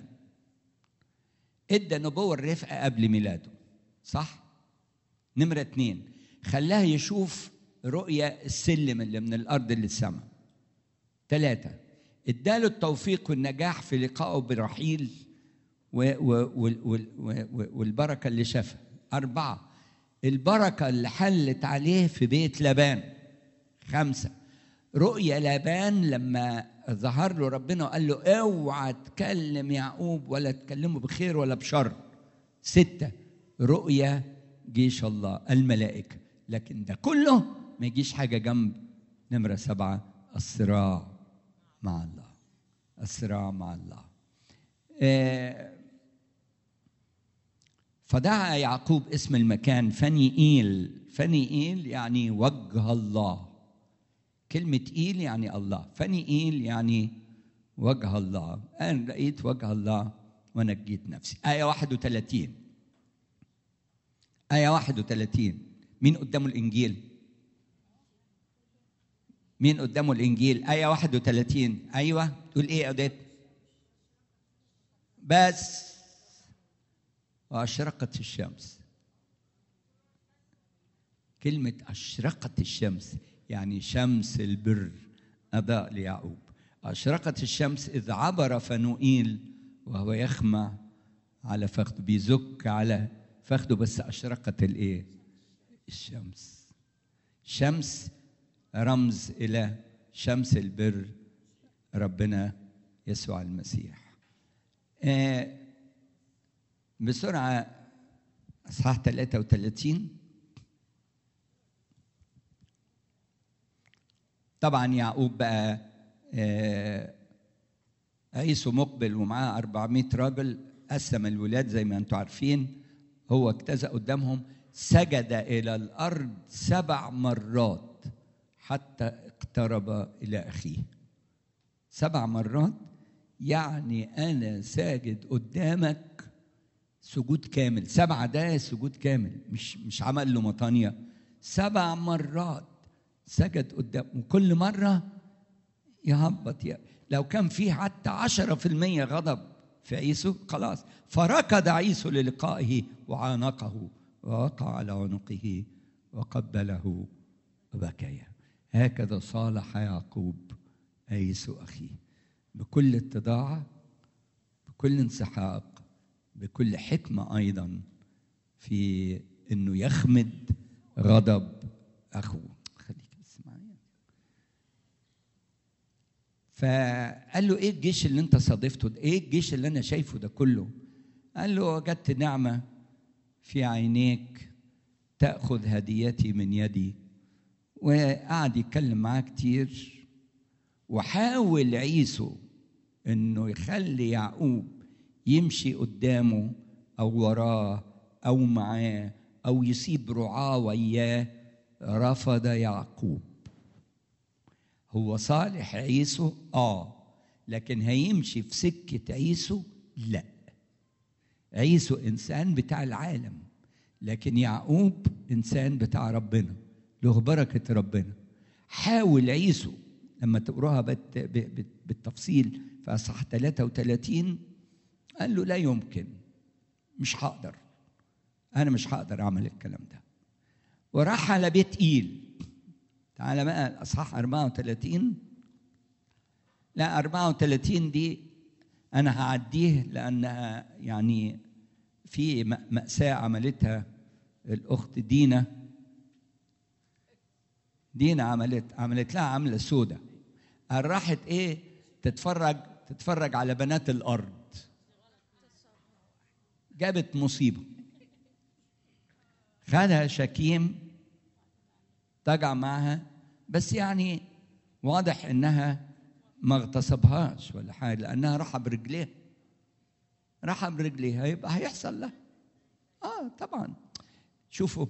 ادى نبوه الرفقه قبل ميلاده صح نمره اتنين خلاه يشوف رؤية السلم اللي من الأرض للسماء ثلاثة اداله التوفيق والنجاح في لقائه برحيل و و وال- وال- و- والبركة اللي شافها أربعة البركة اللي حلت عليه في بيت لابان خمسة رؤيا لابان لما ظهر له ربنا وقال له اوعى تكلم يعقوب ولا تكلمه بخير ولا بشر ستة رؤيا جيش الله الملائكة لكن ده كله ما يجيش حاجة جنب نمرة سبعة الصراع مع الله الصراع مع الله آه، فدعا يعقوب اسم المكان فنيئيل فنيئيل يعني وجه الله كلمة إيل يعني الله فنيئيل يعني وجه الله أنا لقيت وجه الله ونجيت نفسي آية 31 آية 31 مين قدامه الإنجيل؟ مين قدامه الإنجيل؟ آية 31 أيوه تقول إيه يا أوديت؟ بس وأشرقت الشمس كلمة أشرقت الشمس يعني شمس البر أضاء ليعقوب أشرقت الشمس إذ عبر فنوئيل وهو يخمع على فخذه بيزك على فخذه بس أشرقت الإيه؟ الشمس شمس رمز إلى شمس البر ربنا يسوع المسيح آه بسرعة أصحاح 33 طبعا يعقوب بقى آه، عيسو مقبل ومعاه 400 راجل قسم الولاد زي ما انتم عارفين هو اجتزأ قدامهم سجد إلى الأرض سبع مرات حتى اقترب إلى أخيه سبع مرات يعني أنا ساجد قدامك سجود كامل سبعة ده سجود كامل مش مش عمل له مطانية سبع مرات سجد قدام وكل مرة يهبط يا لو كان فيه حتى عشرة في المية غضب في عيسو خلاص فركض عيسو للقائه وعانقه ووقع على عنقه وقبله وبكيا هكذا صالح يعقوب عيسو أخيه بكل اتضاع بكل انسحاق بكل حكمة أيضا في أنه يخمد غضب أخوه خليك بس معايا فقال له ايه الجيش اللي انت صادفته ده ايه الجيش اللي انا شايفه ده كله قال له وجدت نعمه في عينيك تاخذ هديتي من يدي وقعد يتكلم معاه كتير وحاول عيسو انه يخلي يعقوب يمشي قدامه او وراه او معاه او يسيب رعاه وياه رفض يعقوب هو صالح عيسو اه لكن هيمشي في سكه عيسو لا عيسو انسان بتاع العالم لكن يعقوب انسان بتاع ربنا له بركه ربنا حاول عيسو لما تقراها بت- ب- ب- بالتفصيل في اصحاح 33 قال له لا يمكن مش هقدر انا مش هقدر اعمل الكلام ده وراح على بيت ايل تعالى بقى الاصحاح 34 لا 34 دي انا هعديه لانها يعني في م- مأساة عملتها الاخت دينا دينا عملت عملت لها عملة سودة قال راحت ايه تتفرج تتفرج على بنات الارض جابت مصيبة خدها شكيم تجع معها بس يعني واضح انها ما اغتصبهاش ولا حاجه لانها راحه برجليها راحه برجليها يبقى هيحصل لها اه طبعا شوفوا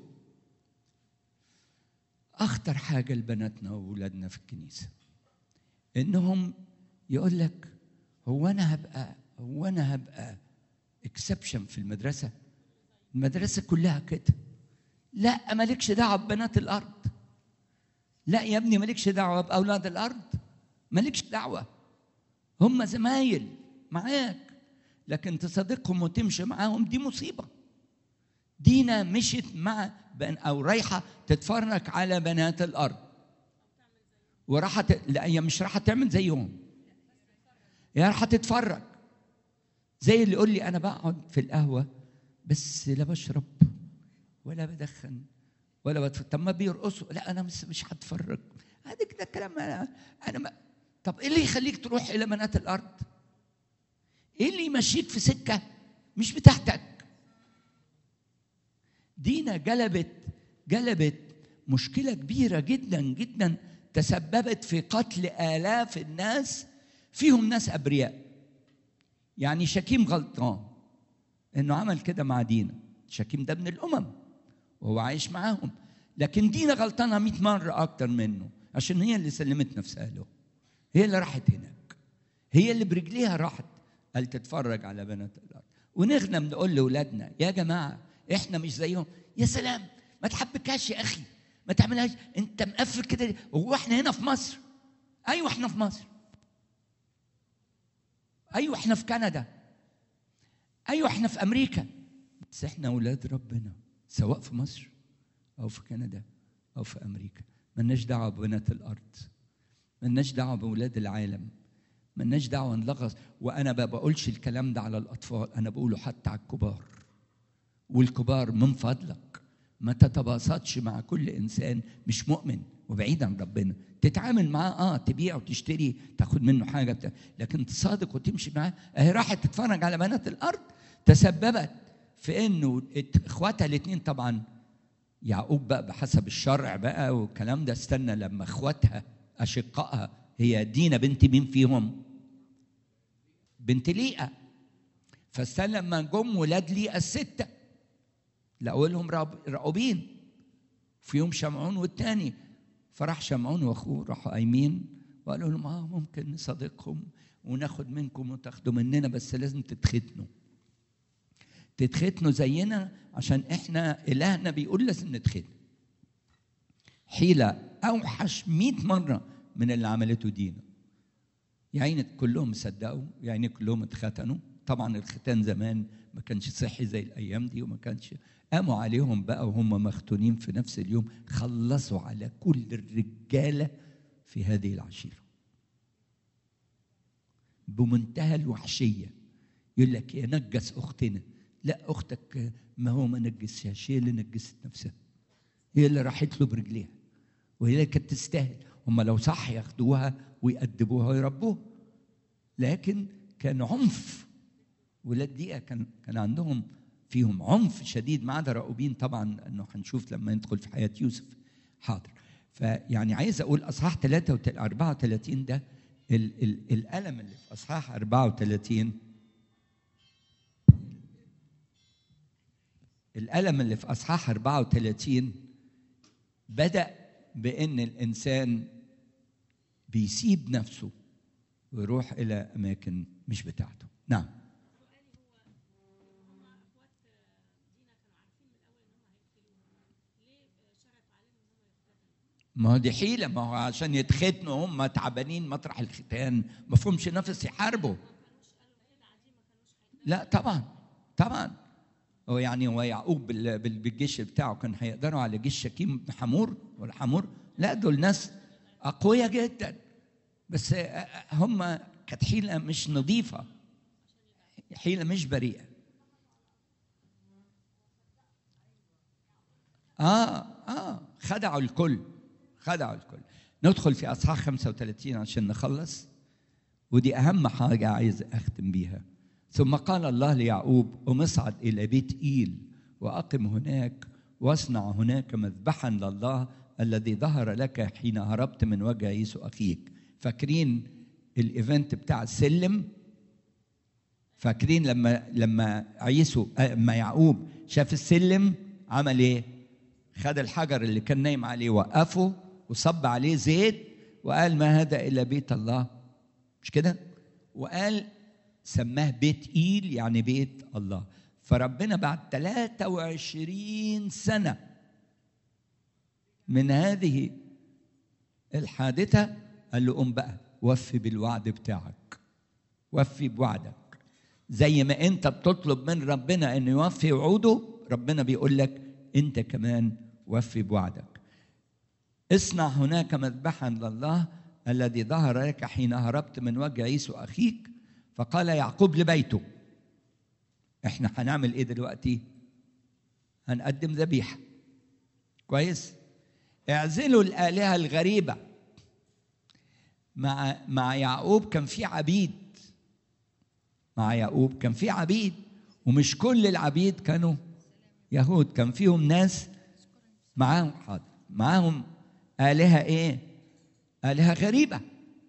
اخطر حاجه لبناتنا واولادنا في الكنيسه انهم يقول لك هو انا هبقى هو انا هبقى اكسبشن في المدرسه المدرسه كلها كده لا مالكش دعوه ببنات الارض لا يا ابني مالكش دعوه باولاد الارض مالكش دعوه هم زمايل معاك لكن تصادقهم وتمشي معاهم دي مصيبه دينا مشت مع بن او رايحه تتفرج على بنات الارض وراحت لا هي مش راحه تعمل زيهم هي راحه تتفرج زي اللي يقول لي انا بقعد في القهوه بس لا بشرب ولا بدخن ولا بتف... طب ما بيرقصوا لا انا مش مش هتفرج هذا كده كلام انا انا ما... طب ايه اللي يخليك تروح الى بنات الارض؟ ايه اللي يمشيك في سكه مش بتاعتك؟ دينا جلبت جلبت مشكله كبيره جدا جدا تسببت في قتل الاف الناس فيهم ناس ابرياء يعني شكيم غلطان انه عمل كده مع دينا شكيم ده من الامم وهو عايش معاهم لكن دينا غلطانه 100 مره اكتر منه عشان هي اللي سلمت نفسها له هي اللي راحت هناك هي اللي برجليها راحت قال تتفرج على بنات الارض ونغنم نقول لاولادنا يا جماعه احنا مش زيهم يا سلام ما تحبكاش يا اخي ما تعملهاش انت مقفل كده هو احنا هنا في مصر ايوه احنا في مصر ايوه احنا في كندا ايوه احنا في امريكا بس احنا اولاد ربنا سواء في مصر او في كندا او في امريكا ملناش دعوه ببنات الارض ملناش دعوه باولاد العالم ملناش دعوه نلغص وانا ما بقولش الكلام ده على الاطفال انا بقوله حتى على الكبار والكبار من فضلك ما تتباسطش مع كل انسان مش مؤمن وبعيد عن ربنا تتعامل معاه اه تبيع وتشتري تاخد منه حاجه بتاع. لكن تصادق وتمشي معاه اهي راحت تتفرج على بنات الارض تسببت في انه اخواتها الاثنين طبعا يعقوب بقى بحسب الشرع بقى والكلام ده استنى لما اخواتها اشقائها هي دينا بنت مين فيهم؟ بنت ليئه فاستنى لما جم ولاد ليئه السته لقوا لهم رعوبين فيهم شمعون والتاني فراح شمعون واخوه راحوا قايمين وقالوا لهم اه ممكن نصادقهم وناخد منكم وتاخدوا مننا بس لازم تتختنوا تتختنوا زينا عشان احنا الهنا بيقول لازم نتختن حيلة أوحش مئة مرة من اللي عملته دينا يعني كلهم صدقوا يعني كلهم اتختنوا طبعا الختان زمان ما كانش صحي زي الايام دي وما كانش قاموا عليهم بقى وهم مختونين في نفس اليوم خلصوا على كل الرجاله في هذه العشيره بمنتهى الوحشيه يقول لك يا نجس اختنا لا اختك ما هو ما نجسهاش هي اللي نجست نفسها هي اللي راحت له برجليها وهي اللي كانت تستاهل هم لو صح ياخدوها ويأدبوها ويربوها لكن كان عنف ولاد دقيقة كان كان عندهم فيهم عنف شديد ما عدا راؤوبين طبعا انه هنشوف لما ندخل في حياة يوسف حاضر فيعني عايز اقول اصحاح 33 34 ده ال ال الالم اللي في اصحاح 34 الالم اللي في اصحاح 34 بدا بان الانسان بيسيب نفسه ويروح الى اماكن مش بتاعته نعم ما هو دي حيلة ما هو عشان يتختنوا هم تعبانين مطرح الختان ما فهمش نفس يحاربوا لا طبعا طبعا هو يعني هو يعقوب بالجيش بتاعه كان هيقدروا على جيش شكيم حمور ولا حمور لا دول ناس أقوياء جدا بس هم كانت حيلة مش نظيفة حيلة مش بريئة آه آه خدعوا الكل خدعوا الكل ندخل في اصحاح 35 عشان نخلص ودي اهم حاجه عايز اختم بيها ثم قال الله ليعقوب قم اصعد الى بيت ايل واقم هناك واصنع هناك مذبحا لله الذي ظهر لك حين هربت من وجه عيسو اخيك فاكرين الايفنت بتاع السلم فاكرين لما لما عيسو لما يعقوب شاف السلم عمل ايه؟ خد الحجر اللي كان نايم عليه وقفه وصب عليه زيت وقال ما هذا الا بيت الله مش كده وقال سماه بيت ايل يعني بيت الله فربنا بعد 23 سنه من هذه الحادثه قال له قم بقى وفي بالوعد بتاعك وفي بوعدك زي ما انت بتطلب من ربنا انه يوفي وعوده ربنا بيقول لك انت كمان وفي بوعدك اصنع هناك مذبحا لله الذي ظهر لك حين هربت من وجه عيسو اخيك فقال يعقوب لبيته احنا هنعمل ايه دلوقتي هنقدم ذبيحه كويس اعزلوا الالهه الغريبه مع مع يعقوب كان في عبيد مع يعقوب كان في عبيد ومش كل العبيد كانوا يهود كان فيهم ناس معاهم حاضر معاهم آلهة إيه؟ آلهة غريبة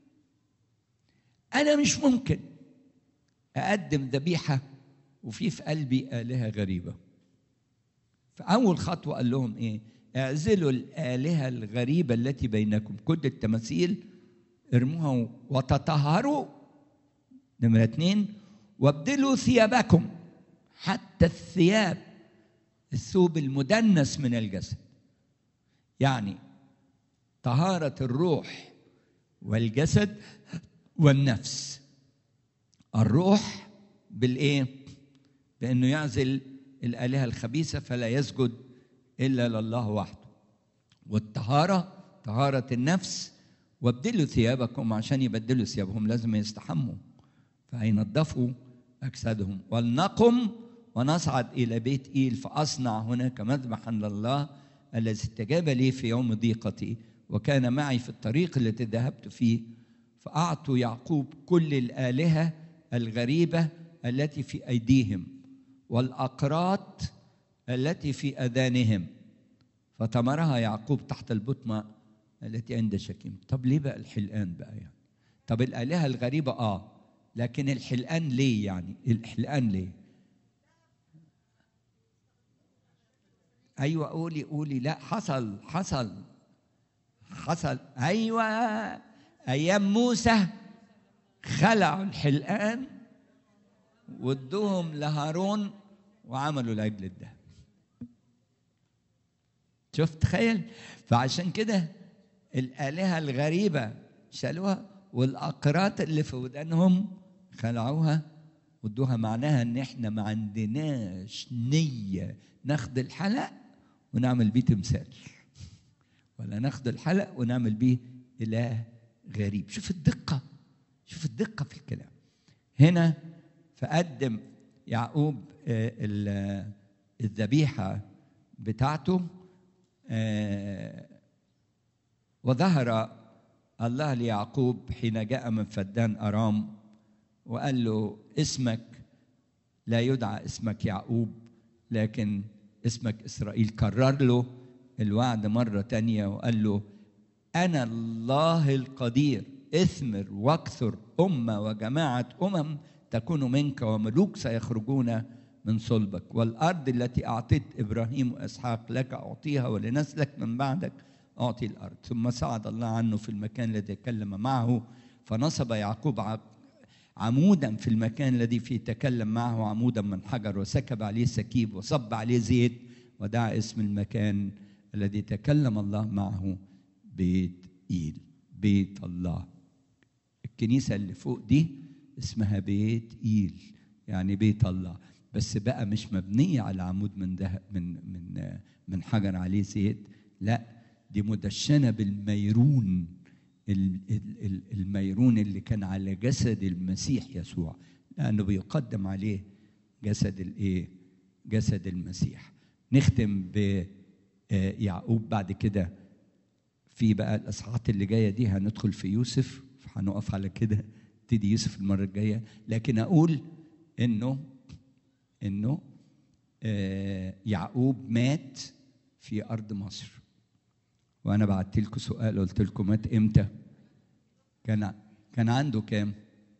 أنا مش ممكن أقدم ذبيحة وفي في قلبي آلهة غريبة فأول خطوة قال لهم إيه؟ اعزلوا الآلهة الغريبة التي بينكم كل التماثيل ارموها وتطهروا نمرة اتنين وابدلوا ثيابكم حتى الثياب الثوب المدنس من الجسد يعني طهارة الروح والجسد والنفس الروح بالإيه؟ بأنه يعزل الآلهة الخبيثة فلا يسجد إلا لله وحده والطهارة طهارة النفس وابدلوا ثيابكم عشان يبدلوا ثيابهم لازم يستحموا فهينظفوا أجسادهم ولنقم ونصعد إلى بيت إيل فأصنع هناك مذبحا لله الذي استجاب لي في يوم ضيقتي وكان معي في الطريق التي ذهبت فيه فأعطوا يعقوب كل الآلهة الغريبة التي في أيديهم والأقراط التي في أذانهم فتمرها يعقوب تحت البطمة التي عند شكيم طب ليه بقى الحلقان بقى يعني طب الآلهة الغريبة آه لكن الحلقان ليه يعني الحلقان ليه ايوه قولي قولي لا حصل حصل حصل ايوه ايام موسى خلعوا الحلقان وادوهم لهارون وعملوا العجل الذهب شفت تخيل فعشان كده الآلهة الغريبة شالوها والأقراط اللي في ودانهم خلعوها وادوها معناها ان احنا ما عندناش نية ناخد الحلق ونعمل بيه تمثال ولا ناخد الحلق ونعمل بيه إله غريب شوف الدقة شوف الدقة في الكلام هنا فقدم يعقوب الذبيحة بتاعته وظهر الله ليعقوب حين جاء من فدان أرام وقال له اسمك لا يدعى اسمك يعقوب لكن اسمك إسرائيل كرر له الوعد مرة تانية وقال له أنا الله القدير اثمر واكثر أمة وجماعة أمم تكون منك وملوك سيخرجون من صلبك والأرض التي أعطيت إبراهيم وإسحاق لك أعطيها ولنسلك من بعدك أعطي الأرض ثم صعد الله عنه في المكان الذي تكلم معه فنصب يعقوب عمودا في المكان الذي فيه تكلم معه عمودا من حجر وسكب عليه سكيب وصب عليه زيت ودعا اسم المكان الذي تكلم الله معه بيت إيل بيت الله الكنيسة اللي فوق دي اسمها بيت إيل يعني بيت الله بس بقى مش مبنية على عمود من ده من من من حجر عليه زيت لا دي مدشنة بالميرون الميرون اللي كان على جسد المسيح يسوع لأنه بيقدم عليه جسد الإيه؟ جسد المسيح نختم بيعقوب بعد كده في بقى الإصحاحات اللي جاية دي هندخل في يوسف هنقف على كده تدي يوسف المرة الجاية لكن أقول إنه إنه يعقوب مات في أرض مصر وانا بعت لكم سؤال قلت لكم مات امتى كان كان عنده كام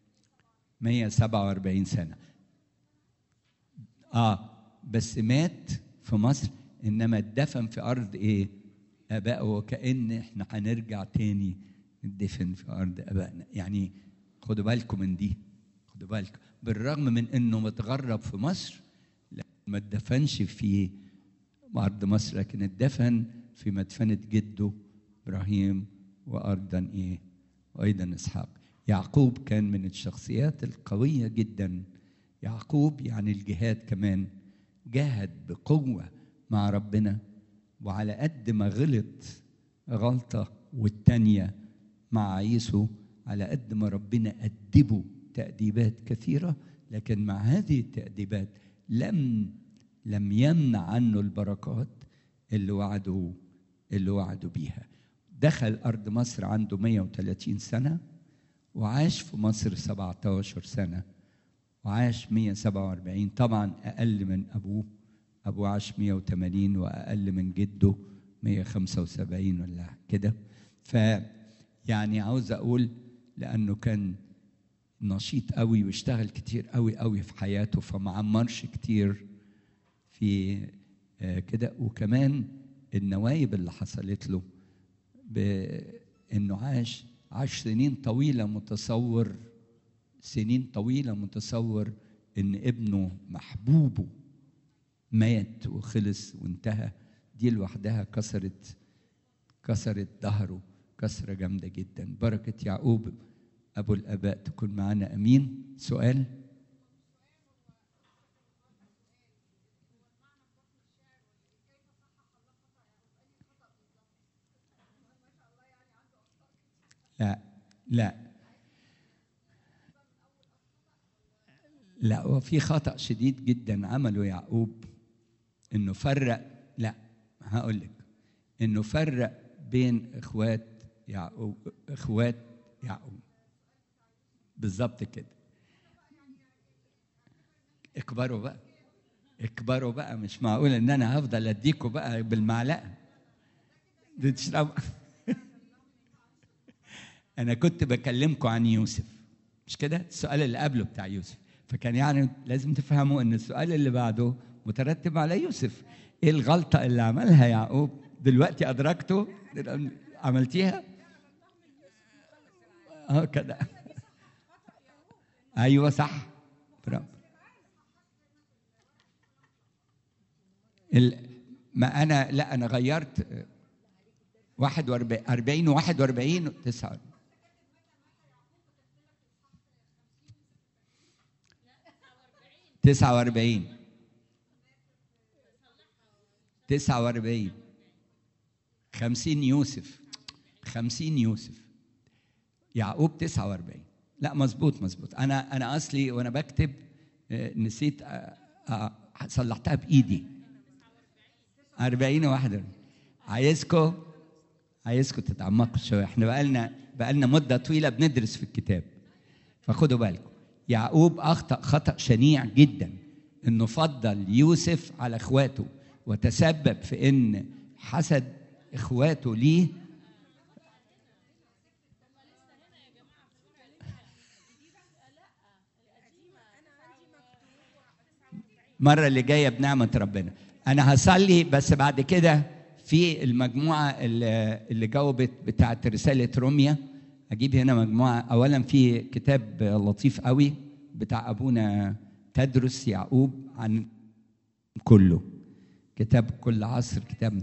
147 سنه اه بس مات في مصر انما اتدفن في ارض ايه ابائه وكان احنا هنرجع تاني ندفن في ارض ابائنا يعني خدوا بالكم من دي خدوا بالكم بالرغم من انه متغرب في مصر ما اتدفنش في ارض مصر لكن اتدفن في مدفنة جده إبراهيم وأيضا إيه وأيضا إسحاق يعقوب كان من الشخصيات القوية جدا يعقوب يعني الجهاد كمان جاهد بقوة مع ربنا وعلى قد ما غلط غلطة والتانية مع عيسو على قد ما ربنا أدبه تأديبات كثيرة لكن مع هذه التأديبات لم لم يمنع عنه البركات اللي وعدوا اللي وعدوا بيها دخل أرض مصر عنده 130 سنة وعاش في مصر 17 سنة وعاش 147 طبعا أقل من أبوه أبوه عاش 180 وأقل من جده 175 ولا كده ف يعني عاوز أقول لأنه كان نشيط قوي واشتغل كتير قوي قوي في حياته فما عمرش كتير في كده وكمان النوايب اللي حصلت له بانه عاش عاش سنين طويله متصور سنين طويله متصور ان ابنه محبوبه مات وخلص وانتهى دي لوحدها كسرت كسرت ظهره كسره جامده جدا بركه يعقوب ابو الاباء تكون معانا امين سؤال لا لا لا هو في خطأ شديد جدا عمله يعقوب انه فرق لا هقول لك انه فرق بين اخوات يعقوب اخوات يعقوب بالظبط كده اكبروا بقى اكبروا بقى مش معقول ان انا هفضل اديكوا بقى بالمعلقه دي تشربوا انا كنت بكلمكم عن يوسف مش كده السؤال اللي قبله بتاع يوسف فكان يعني لازم تفهموا ان السؤال اللي بعده مترتب على يوسف ايه الغلطه اللي عملها يعقوب دلوقتي ادركته عملتيها اه كده ايوه صح برافو ما انا لا انا غيرت 41 40 و41 49 تسعة وأربعين تسعة وأربعين خمسين يوسف خمسين يوسف يعقوب تسعة وأربعين لا مظبوط مظبوط أنا أنا أصلي وأنا بكتب نسيت صلحتها بإيدي أربعين وواحد عايزكم عايزكم تتعمقوا شوية احنا بقالنا بقالنا مدة طويلة بندرس في الكتاب فخدوا بالكم يعقوب اخطا خطا شنيع جدا انه فضل يوسف على اخواته وتسبب في ان حسد اخواته ليه المرة اللي جاية بنعمة ربنا أنا هصلي بس بعد كده في المجموعة اللي, اللي جاوبت بتاعة رسالة روميا اجيب هنا مجموعه اولا في كتاب لطيف قوي بتاع ابونا تدرس يعقوب عن كله كتاب كل عصر كتاب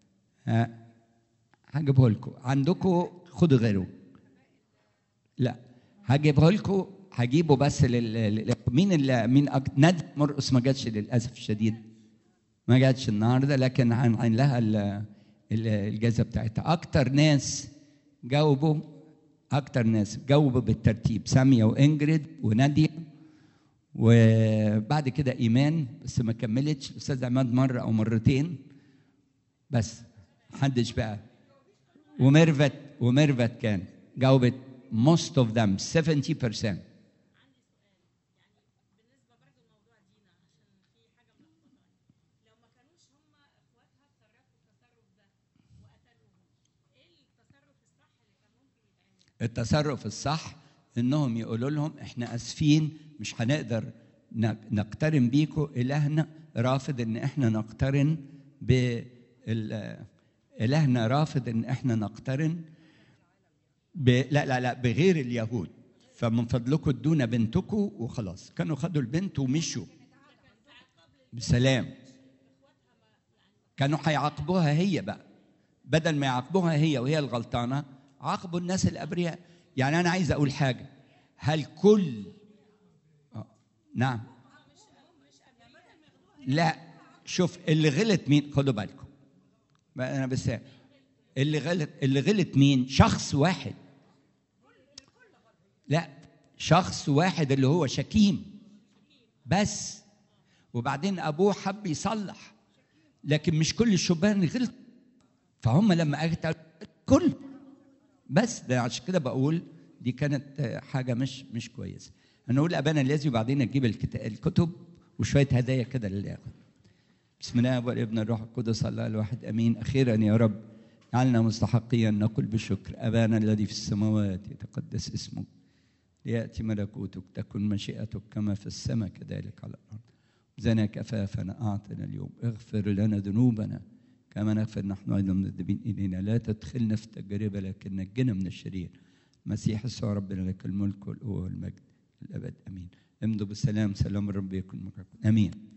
هجيبه لكم عندكم خدوا غيره لا هجيبه لكم هجيبه بس لل مين اللي مين أك... ند مرقص ما جاتش للاسف الشديد ما جاتش النهارده لكن هنعين لها الجائزه بتاعتها اكتر ناس جاوبوا اكتر ناس جاوبوا بالترتيب ساميه وانجريد وناديه وبعد كده ايمان بس ما كملتش الاستاذ عماد مره او مرتين بس محدش بقى وميرفت وميرفت كان جاوبت most of them 70% التصرف الصح انهم يقولوا لهم احنا اسفين مش هنقدر نقترن بيكم الهنا رافض ان احنا نقترن ب الهنا رافض ان احنا نقترن ب... لا لا لا بغير اليهود فمن فضلكم ادونا بنتكم وخلاص كانوا خدوا البنت ومشوا بسلام كانوا هيعاقبوها هي بقى بدل ما يعاقبوها هي وهي الغلطانه عاقبوا الناس الابرياء يعني انا عايز اقول حاجه هل كل آه. نعم لا شوف اللي غلط مين خدوا بالكم ما انا بس اللي غلط اللي غلط مين شخص واحد لا شخص واحد اللي هو شكيم بس وبعدين ابوه حب يصلح لكن مش كل الشبان غلط فهم لما قالت كل بس ده عشان كده بقول دي كانت حاجه مش مش كويسه هنقول ابانا الذي وبعدين نجيب الكتب وشويه هدايا كده للي ياخد بسم الله والابن الروح القدس الله الواحد امين اخيرا يا رب جعلنا مستحقيا نقول بشكر ابانا الذي في السماوات يتقدس اسمك لياتي ملكوتك تكن مشيئتك كما في السماء كذلك على الارض زنا كفافنا اعطنا اليوم اغفر لنا ذنوبنا كما نغفر نحن ايضا المذنبين الينا لا تدخلنا في تجربه لكن نجنا من الشرير مسيح يسوع ربنا لك الملك والقوه والمجد الابد امين امضوا بالسلام سلام الرب يكن معكم امين